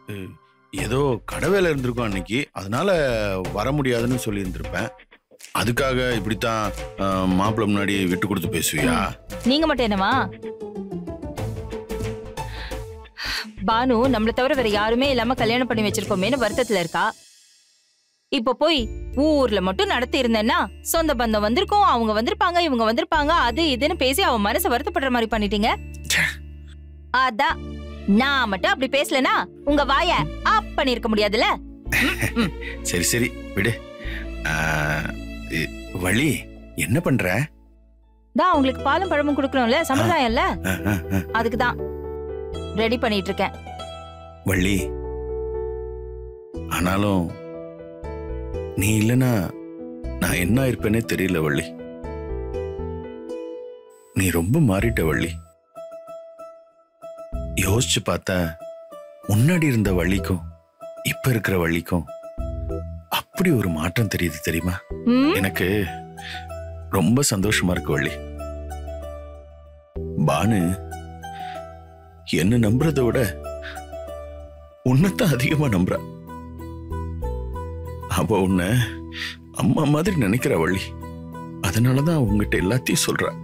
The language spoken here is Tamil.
அஹ், ஏதோ கடை வேலை இருந்திருக்கும் அன்னைக்கு அதனால வர முடியாதுன்னு சொல்லி இருந்திருப்பேன் அதுக்காக இப்படித்தான் அஹ், மாப்பிள்ளை முன்னாடி விட்டு கொடுத்து பேசுவியா நீங்க மட்டும் என்னவா பானு நம்மள தவிர வேற யாருமே இல்லாம கல்யாணம் பண்ணி வச்சிருக்கோமேனு வருத்தத்துல இருக்கா இப்ப போய் ஊர்ல மட்டும் நடத்தி இருந்தேன்னா சொந்த பந்தம் வந்திருக்கோம் அவங்க வந்திருப்பாங்க இவங்க வந்திருப்பாங்க அது இதுன்னு பேசி அவன் மனசை வருத்தப்படுற மாதிரி பண்ணிட்டீங்க ச்சே. அதான் நான் மட்டும் அப்படி பேசலனா உங்க வாய ஆப் பண்ணிருக்க முடியாதுல சரி சரி விடு அஹ், இ- வள்ளி என்ன பண்ற தான் அவங்களுக்கு பாலும் பழமும் கொடுக்கணும்ல சம்பிரதாயம் இல்ல அஹ், அஹ், அஹ். அதுக்கு தான் ரெடி பண்ணிட்டு இருக்கேன் வள்ளி ஆனாலும் நீ இல்லனா நான் என்ன இருப்பேனே தெரியல வள்ளி நீ ரொம்ப மாறிட்ட வள்ளி யோசிச்சு பார்த்தா முன்னாடி இருந்த வள்ளிக்கும் இப்ப இருக்கிற வள்ளிக்கும் அப்படி ஒரு மாற்றம் தெரியுது தெரியுமா ம், எனக்கு ரொம்ப சந்தோஷமா இருக்கு வள்ளி பானு என்ன நம்புறதை விட உன்னைத்தான் அதிகமா நம்புறா அவ உன்னை அம்மா மாதிரி நினைக்கிற வள்ளி அதனாலதான் உங்ககிட்ட எல்லாத்தையும் சொல்றா